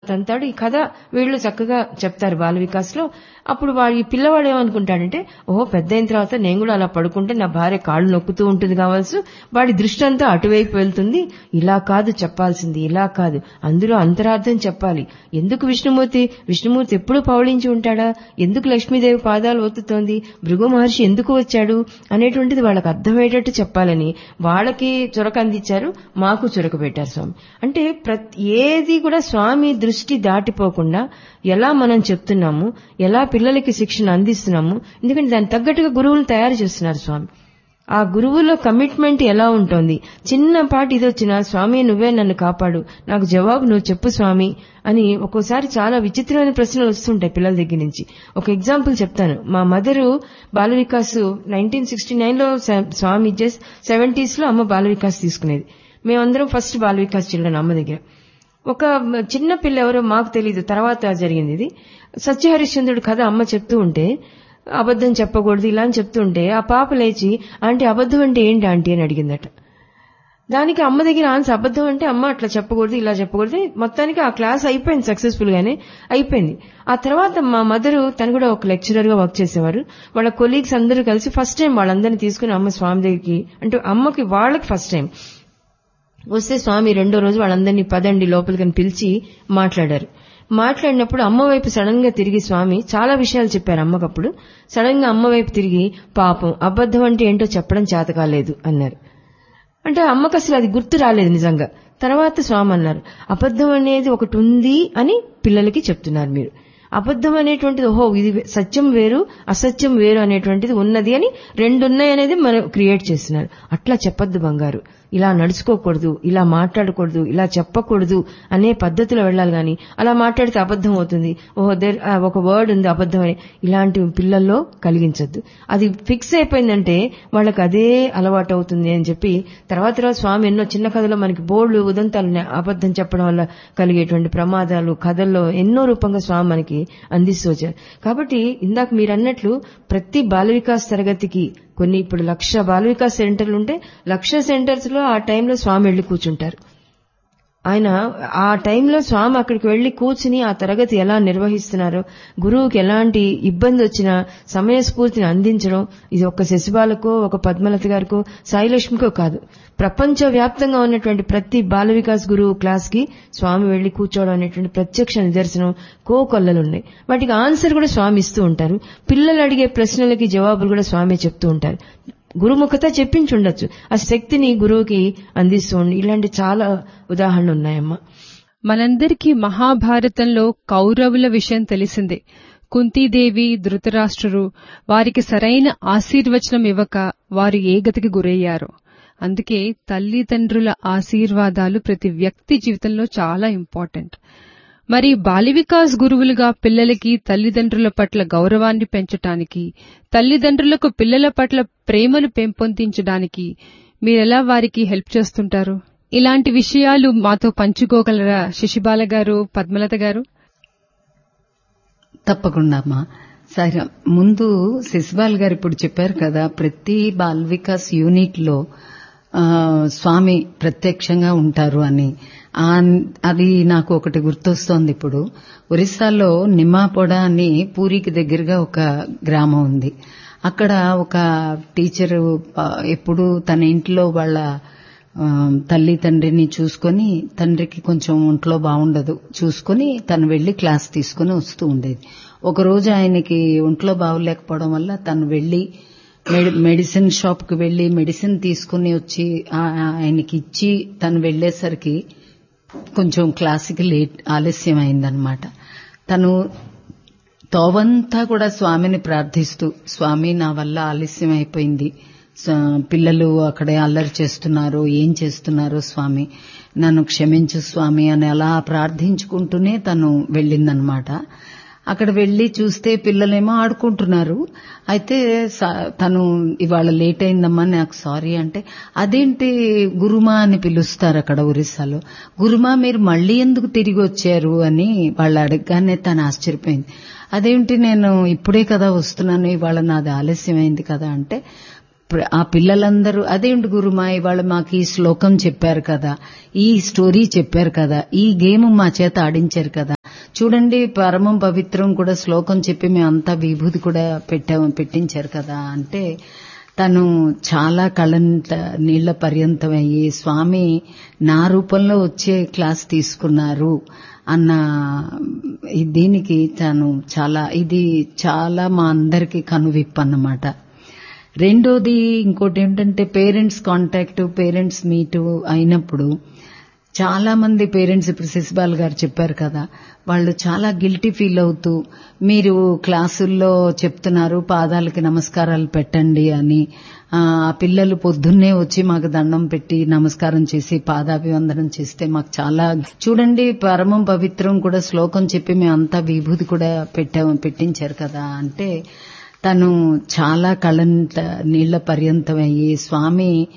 తంతాడు ఈ కథ వీళ్ళు చక్కగా చెప్తారు బాల వికాస్ లో అప్పుడు వాడు ఈ పిల్లవాడు ఏమనుకుంటాడంటే ఓహో పెద్ద అయిన తర్వాత నేను కూడా అలా పడుకుంటే నా భార్య కాళ్ళు నొక్కుతూ ఉంటుంది కావాల్సి వాడి దృష్టి అంతా అటువైపు వెళ్తుంది ఇలా కాదు చెప్పాల్సింది ఇలా కాదు అందులో అంతరార్థం చెప్పాలి ఎందుకు విష్ణుమూర్తి విష్ణుమూర్తి ఎప్పుడు పౌళించి ఉంటాడా ఎందుకు లక్ష్మీదేవి పాదాలు ఒత్తుతోంది భృగు మహర్షి ఎందుకు వచ్చాడు అనేటువంటిది వాళ్ళకి అర్థమయ్యేటట్టు చెప్పాలని వాళ్ళకి చురక అందించారు మాకు చురక పెట్టారు స్వామి అంటే ప్రతి ఏది కూడా స్వామి దృష్టి దాటిపోకుండా ఎలా మనం చెప్తున్నాము ఎలా పిల్లలకి శిక్షణ అందిస్తున్నాము ఎందుకంటే దానికి తగ్గట్టుగా గురువులు తయారు చేస్తున్నారు స్వామి ఆ గురువుల కమిట్మెంట్ ఎలా ఉంటుంది చిన్నపాటి ఇది వచ్చినా స్వామి నువ్వే నన్ను కాపాడు నాకు జవాబు నువ్వు చెప్పు స్వామి అని ఒక్కోసారి చాలా విచిత్రమైన ప్రశ్నలు వస్తుంటాయి పిల్లల దగ్గర నుంచి ఒక ఎగ్జాంపుల్ చెప్తాను మా mother Bala Vikas nineteen sixty nine లో స్వామి ఇచ్చేసి సెవెంటీస్ లో అమ్మ బాల వికాస్ తీసుకునేది మేమందరం ఫస్ట్ బాల వికాస్ చిల్డ్రన్ అమ్మ దగ్గర ఒక చిన్న పిల్ల ఎవరో మాకు తెలియదు తర్వాత జరిగింది ఇది సత్యహరిశ్చంద్రుడు కథ అమ్మ చెప్తూ ఉంటే అబద్ధం చెప్పకూడదు ఇలా అని చెప్తుంటే ఆ పాప లేచి ఆంటీ అబద్ధం అంటే ఏంటి ఆంటీ అని అడిగిందట దానికి అమ్మ దగ్గర ఆన్సర్ అబద్ధం అంటే అమ్మ అట్లా చెప్పకూడదు ఇలా చెప్పకూడదు మొత్తానికి ఆ క్లాస్ అయిపోయింది సక్సెస్ఫుల్ గానే అయిపోయింది ఆ తర్వాత మా మదర్ తను కూడా ఒక లెక్చరర్ గా వర్క్ చేసేవారు వాళ్ళ కొలీగ్స్ అందరూ కలిసి ఫస్ట్ టైం వాళ్ళందరినీ తీసుకుని అమ్మ స్వామి దగ్గరికి అంటే అమ్మకి వాళ్ళకి ఫస్ట్ టైం వస్తే స్వామి రెండో రోజు వాళ్ళందరినీ పదండి లోపలికి పిలిచి మాట్లాడారు మాట్లాడినప్పుడు అమ్మ వైపు సడన్ గా తిరిగి స్వామి చాలా విషయాలు చెప్పారు అమ్మకప్పుడు సడన్ గా అమ్మ వైపు తిరిగి పాపం అబద్ధం అంటే ఏంటో చెప్పడం చేత కాలేదు అన్నారు అంటే అమ్మకు అసలు అది గుర్తు రాలేదు నిజంగా తర్వాత స్వామి అన్నారు అబద్ధం అనేది ఒకటి ఉంది అని పిల్లలకి చెప్తున్నారు మీరు అబద్ధం అనేటువంటిది ఓహో ఇది సత్యం వేరు అసత్యం వేరు అనేటువంటిది ఉన్నది అని రెండున్నాయి అనేది మనం క్రియేట్ చేస్తున్నారు అట్లా చెప్పొద్దు బంగారు ఇలా నడుచుకోకూడదు ఇలా మాట్లాడకూడదు ఇలా చెప్పకూడదు అనే పద్ధతిలో వెళ్ళాలి కానీ అలా మాట్లాడితే అబద్ధం అవుతుంది ఓహో దేర్ ఒక వర్డ్ ఉంది అబద్ధం అని ఇలాంటి పిల్లల్లో కలిగించొద్దు అది ఫిక్స్ అయిపోయిందంటే వాళ్ళకి అదే అలవాటు అవుతుంది అని చెప్పి తర్వాత తర్వాత స్వామి ఎన్నో చిన్న కథలో మనకి బోర్డులు ఉదంతాలు అబద్ధం చెప్పడం వల్ల కలిగేటువంటి ప్రమాదాలు కథల్లో ఎన్నో రూపంగా స్వామి మనకి అందిస్తూ వచ్చారు కాబట్టి ఇందాక మీరు అన్నట్లు ప్రతి బాల వికాస్ తరగతికి కొన్ని ఇప్పుడు లక్ష బాల వికాస్ సెంటర్లు ఉంటే లక్ష సెంటర్స్ లో ఆ టైంలో స్వామి వెళ్లి కూర్చుంటారు ఆయన ఆ టైంలో స్వామి అక్కడికి వెళ్లి కూర్చుని ఆ తరగతి ఎలా నిర్వహిస్తున్నారో గురువుకి ఎలాంటి ఇబ్బంది వచ్చినా సమయస్ఫూర్తిని అందించడం ఇది ఒక శశిబాలకో ఒక పద్మలత గారికో సాయిలక్ష్మికో కాదు ప్రపంచ వ్యాప్తంగా ఉన్నటువంటి ప్రతి బాల వికాస్ గురువు క్లాస్ కి స్వామి వెళ్లి కూర్చోవడం అనేటువంటి ప్రత్యక్ష నిదర్శనం కోకొల్లలున్నాయి వాటికి ఆన్సర్ కూడా స్వామి ఇస్తూ ఉంటారు పిల్లలు అడిగే ప్రశ్నలకి జవాబులు కూడా స్వామి చెప్తూ ఉంటారు గురుముఖత చెప్పించుండొచ్చు ఆ శక్తిని గురువుకి అందిస్తూ ఉండి ఇలాంటి చాలా ఉదాహరణలు ఉన్నాయమ్మా మనందరికీ మహాభారతంలో కౌరవుల విషయం తెలిసిందే కుంతీదేవి ధృతరాష్ట్రుడు వారికి సరైన ఆశీర్వచనం ఇవ్వక వారు ఏ గతికి గురయ్యారో అందుకే తల్లిదండ్రుల ఆశీర్వాదాలు ప్రతి వ్యక్తి జీవితంలో చాలా ఇంపార్టెంట్ మరి బాలివికాస్ గురువులుగా పిల్లలకి తల్లిదండ్రుల పట్ల గౌరవాన్ని పెంచటానికి తల్లిదండ్రులకు పిల్లల పట్ల ప్రేమను పెంపొందించడానికి మీరెలా వారికి హెల్ప్ చేస్తుంటారు ఇలాంటి విషయాలు మాతో పంచుకోగలరా శశిబాల గారు పద్మలత గారు తప్పకుండా అమ్మా సరే ముందు శశిబాల్ గారు ఇప్పుడు చెప్పారు కదా ప్రతి బాల్ వికాస్ యూనిట్ లో స్వామి ప్రత్యక్షంగా ఉంటారు అని అది నాకు ఒకటి గుర్తొస్తోంది ఇప్పుడు ఒరిస్సాలో నిమ్మాపొడ అని పూరికి దగ్గరగా ఒక గ్రామం ఉంది అక్కడ ఒక టీచర్ ఎప్పుడు తన ఇంట్లో వాళ్ళ తల్లి తండ్రిని చూసుకొని తండ్రికి కొంచెం ఒంట్లో బాగుండదు చూసుకొని తను వెళ్లి క్లాస్ తీసుకుని వస్తూ ఉండేది ఒకరోజు ఆయనకి ఒంట్లో బాగోలేకపోవడం వల్ల తను వెళ్లి మెడిసిన్ షాప్ కు వెళ్లి మెడిసిన్ తీసుకుని వచ్చి ఆయనకి ఇచ్చి తను వెళ్లేసరికి కొంచెం క్లాస్కి లేట్ ఆలస్యం అయిందనమాట తను తోవంతా కూడా స్వామిని ప్రార్థిస్తూ స్వామి నా వల్ల ఆలస్యం అయిపోయింది పిల్లలు అక్కడే అల్లరి చేస్తున్నారు ఏం చేస్తున్నారో స్వామి నన్ను క్షమించు స్వామి అని అలా ప్రార్థించుకుంటూనే తను వెళ్ళిందనమాట అక్కడ వెళ్లి చూస్తే పిల్లలేమో ఆడుకుంటున్నారు అయితే తను ఇవాళ లేట్ అయిందమ్మా నాకు సారీ అంటే అదేంటి గురుమా అని పిలుస్తారు అక్కడ ఒరిస్సాలో గురుమా మీరు మళ్ళీ ఎందుకు తిరిగి వచ్చారు అని వాళ్ళు అడగగానే తను ఆశ్చర్యపోయింది అదేంటి నేను ఇప్పుడే కదా వస్తున్నాను ఇవాళ నాది ఆలస్యమైంది కదా అంటే ఆ పిల్లలందరూ అదేంటి గురుమా ఇవాళ మాకు ఈ శ్లోకం చెప్పారు కదా ఈ స్టోరీ చెప్పారు కదా ఈ గేమ్ మా చేత ఆడించారు కదా చూడండి పరమం పవిత్రం కూడా శ్లోకం చెప్పి మేమంతా విభూతి కూడా పెట్టాము పెట్టించారు కదా అంటే తను చాలా కళంత నీళ్ల పర్యంతం అయ్యి స్వామి నా రూపంలో వచ్చే క్లాస్ తీసుకున్నారు అన్న ఈ దీనికి తను చాలా ఇది చాలా మా అందరికి కనువిప్పు అన్నమాట రెండోది ఇంకోటి ఏంటంటే పేరెంట్స్ కాంటాక్ట్ పేరెంట్స్ మీట్ అయినప్పుడు చాలా మంది పేరెంట్స్ ఇప్పుడు శశిబాల్ గారు చెప్పారు కదా వాళ్ళు చాలా గిల్టీ ఫీల్ అవుతూ మీరు క్లాసుల్లో చెప్తున్నారు పాదాలకి నమస్కారాలు పెట్టండి అని ఆ పిల్లలు పొద్దున్నే వచ్చి మాకు దండం పెట్టి నమస్కారం చేసి పాదాభివందనం చేస్తే మాకు చాలా చూడండి పరమం పవిత్రం కూడా శ్లోకం చెప్పి మేమంతా విభూతి కూడా పెట్టాము పెట్టించారు కదా అంటే తను చాలా కళంత నీళ్ల పర్యంతం అయ్యి స్వామి